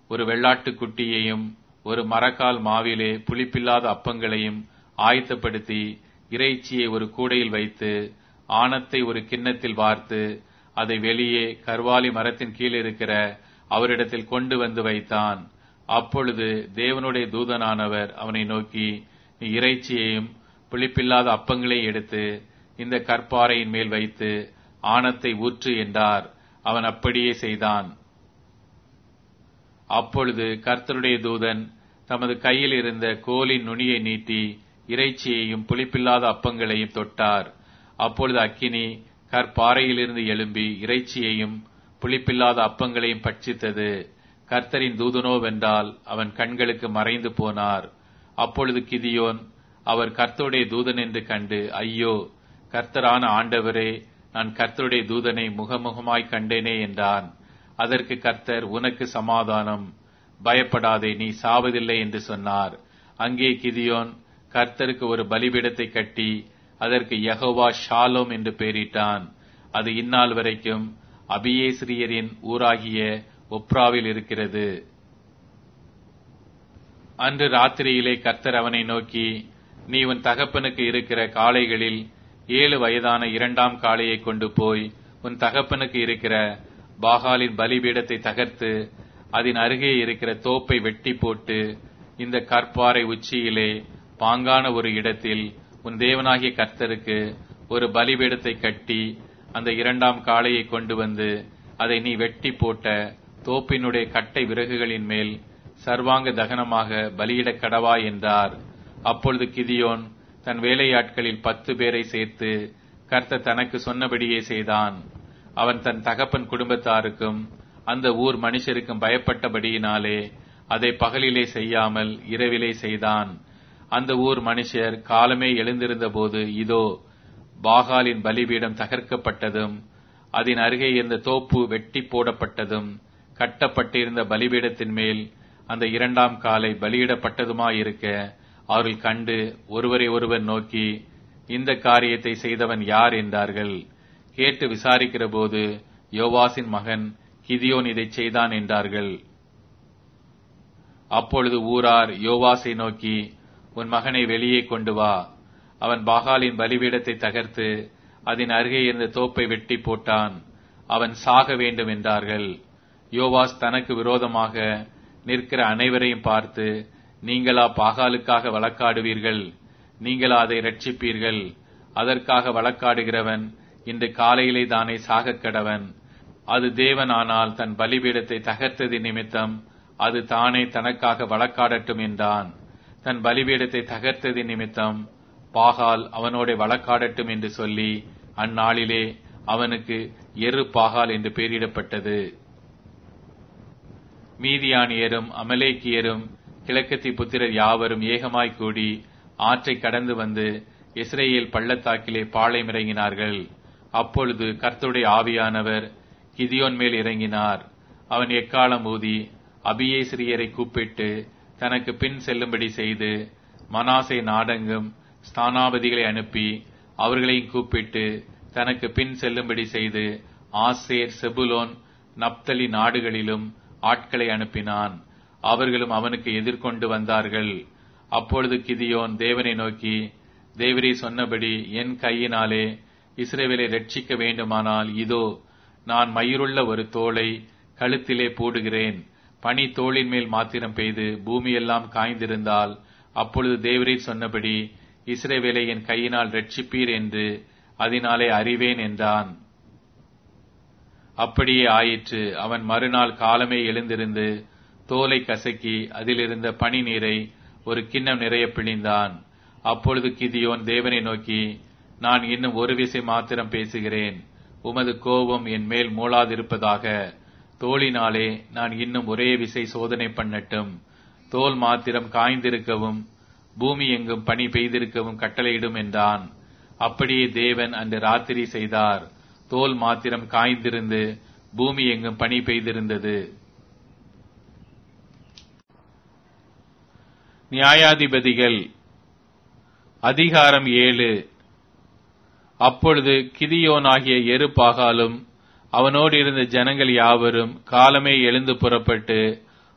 ஒரு வெள்ளாட்டுக் குட்டியையும் ஒரு மரக்கால் மாவிலே புளிப்பில்லாத அப்பங்களையும் ஆயத்தப்படுத்தி இறைச்சியை ஒரு கூடையில் வைத்து ஆணத்தை ஒரு கிண்ணத்தில் வார்த்து அதை வெளியே கர்வாலி மரத்தின் கீழ் இருக்கிற அவரிடத்தில் கொண்டு வந்து வைத்தான் அப்பொழுது தேவனுடைய தூதனானவர் அவனை நோக்கி நீ இறைச்சியையும் புளிப்பில்லாத அப்பங்களையும் எடுத்து இந்த கற்பாறையின் மேல் வைத்து ஆணத்தை ஊற்று என்றார் அவன் அப்படியே செய்தான் அப்பொழுது கர்த்தருடைய தூதன் தமது கையில் இருந்த கோலின் நுனியை நீட்டி இறைச்சியையும் புளிப்பில்லாத அப்பங்களையும் தொட்டார் அப்பொழுது அக்கினி கற்பாறையிலிருந்து எழும்பி இறைச்சியையும் புளிப்பில்லாத அப்பங்களையும் பட்சித்தது கர்த்தரின் தூதனோவென்றால் அவன் கண்களுக்கு மறைந்து போனார் அப்பொழுது கிதியோன் அவர் கர்த்தருடைய தூதன் என்று கண்டு ஐயோ கர்த்தரான ஆண்டவரே நான் கர்த்தருடைய தூதனை முகமுகமாய் கண்டேனே என்றான் அதற்கு கர்த்தர் உனக்கு சமாதானம் பயப்படாதே நீ சாவதில்லை என்று சொன்னார் அங்கே கிதியோன் கர்த்தருக்கு ஒரு பலிபீடத்தை கட்டி அதற்கு யகோவா ஷாலோம் என்று பெயரிட்டான் அது இந்நாள் வரைக்கும் அபியேஸ்ரியரின் ஊராகிய ஒப்ராவில் இருக்கிறது அன்று ராத்திரியிலே கர்த்தர் அவனை நோக்கி நீ உன் தகப்பனுக்கு இருக்கிற காளைகளில் ஏழு வயதான இரண்டாம் காளையை கொண்டு போய் உன் தகப்பனுக்கு இருக்கிற பாகாலின் பலிபீடத்தை தகர்த்து அதன் அருகே இருக்கிற தோப்பை வெட்டி போட்டு இந்த கற்பாறை உச்சியிலே பாங்கான ஒரு இடத்தில் உன் தேவனாகிய கர்த்தருக்கு ஒரு பலிபீடத்தை கட்டி அந்த இரண்டாம் காளையை கொண்டு வந்து அதை நீ வெட்டி போட்ட தோப்பினுடைய கட்டை விறகுகளின் மேல் சர்வாங்க தகனமாக பலியிடக் கடவா என்றார் அப்பொழுது கிதியோன் தன் வேலையாட்களில் பத்து பேரை சேர்த்து கர்த்தர் தனக்கு சொன்னபடியே செய்தான் அவன் தன் தகப்பன் குடும்பத்தாருக்கும் அந்த ஊர் மனுஷருக்கும் பயப்பட்டபடியினாலே அதை பகலிலே செய்யாமல் இரவிலே செய்தான் அந்த ஊர் மனுஷர் காலமே எழுந்திருந்த போது இதோ பாகாலின் பலிபீடம் தகர்க்கப்பட்டதும் அதன் அருகே இருந்த தோப்பு வெட்டி போடப்பட்டதும் கட்டப்பட்டிருந்த பலிபீடத்தின் மேல் அந்த இரண்டாம் காலை பலியிடப்பட்டதுமாயிருக்க அவர்கள் கண்டு ஒருவரை ஒருவர் நோக்கி இந்த காரியத்தை செய்தவன் யார் என்றார்கள் கேட்டு விசாரிக்கிற போது யோவாசின் மகன் கிதியோன் இதை செய்தான் என்றார்கள் அப்பொழுது ஊரார் யோவாசை நோக்கி உன் மகனை வெளியே கொண்டு வா அவன் பாகாலின் பலிபீடத்தை தகர்த்து அதன் அருகே இருந்த தோப்பை வெட்டி போட்டான் அவன் சாக வேண்டும் என்றார்கள் யோவாஸ் தனக்கு விரோதமாக நிற்கிற அனைவரையும் பார்த்து நீங்களா பாகாலுக்காக வழக்காடுவீர்கள் நீங்களா அதை ரட்சிப்பீர்கள் அதற்காக வழக்காடுகிறவன் இன்று காலையிலே தானே சாகக் கடவன் அது தேவனானால் தன் பலிபீடத்தை தகர்த்தது நிமித்தம் அது தானே தனக்காக வழக்காடட்டும் என்றான் தன் பலிபீடத்தை தகர்த்தது நிமித்தம் பாகால் அவனோட வழக்காடட்டும் என்று சொல்லி அந்நாளிலே அவனுக்கு எரு பாகால் என்று பெயரிடப்பட்டது மீதியானியரும் அமலேக்கியரும் கிழக்கத்தி புத்திரர் யாவரும் ஏகமாய் கூடி ஆற்றை கடந்து வந்து இஸ்ரேல் பள்ளத்தாக்கிலே பாளையமிறங்கினார்கள் அப்பொழுது கர்த்தருடைய ஆவியானவர் கிதியோன் மேல் இறங்கினார் அவன் எக்காலம் ஊதி அபியேசிரியரை கூப்பிட்டு தனக்கு பின் செல்லும்படி செய்து மனாசை நாடெங்கும் ஸ்தானாபதிகளை அனுப்பி அவர்களையும் கூப்பிட்டு தனக்கு பின் செல்லும்படி செய்து ஆசேர் செபுலோன் நப்தலி நாடுகளிலும் ஆட்களை அனுப்பினான் அவர்களும் அவனுக்கு எதிர்கொண்டு வந்தார்கள் அப்பொழுது கிதியோன் தேவனை நோக்கி தேவரே சொன்னபடி என் கையினாலே இஸ்ரேவேலை ரட்சிக்க வேண்டுமானால் இதோ நான் மயிருள்ள ஒரு தோலை கழுத்திலே போடுகிறேன் பனி தோளின் மேல் மாத்திரம் பெய்து பூமியெல்லாம் காய்ந்திருந்தால் அப்பொழுது தேவரீர் சொன்னபடி இஸ்ரேவேலை என் கையினால் ரட்சிப்பீர் என்று அதனாலே அறிவேன் என்றான் அப்படியே ஆயிற்று அவன் மறுநாள் காலமே எழுந்திருந்து தோலை கசக்கி அதிலிருந்த பனி நீரை ஒரு கிண்ணம் நிறைய பிழிந்தான் அப்பொழுது கிதியோன் தேவனை நோக்கி நான் இன்னும் ஒரு விசை மாத்திரம் பேசுகிறேன் உமது கோபம் என் மேல் மூளாதிருப்பதாக தோளினாலே நான் இன்னும் ஒரே விசை சோதனை பண்ணட்டும் தோல் மாத்திரம் காய்ந்திருக்கவும் பூமி எங்கும் பனி பெய்திருக்கவும் கட்டளையிடும் என்றான் அப்படியே தேவன் அன்று ராத்திரி செய்தார் தோல் மாத்திரம் காய்ந்திருந்து பூமி எங்கும் பனி பெய்திருந்தது நியாயாதிபதிகள் அதிகாரம் ஏழு அப்பொழுது கிதியோனாகிய எரு பாகாலும் அவனோடு இருந்த ஜனங்கள் யாவரும் காலமே எழுந்து புறப்பட்டு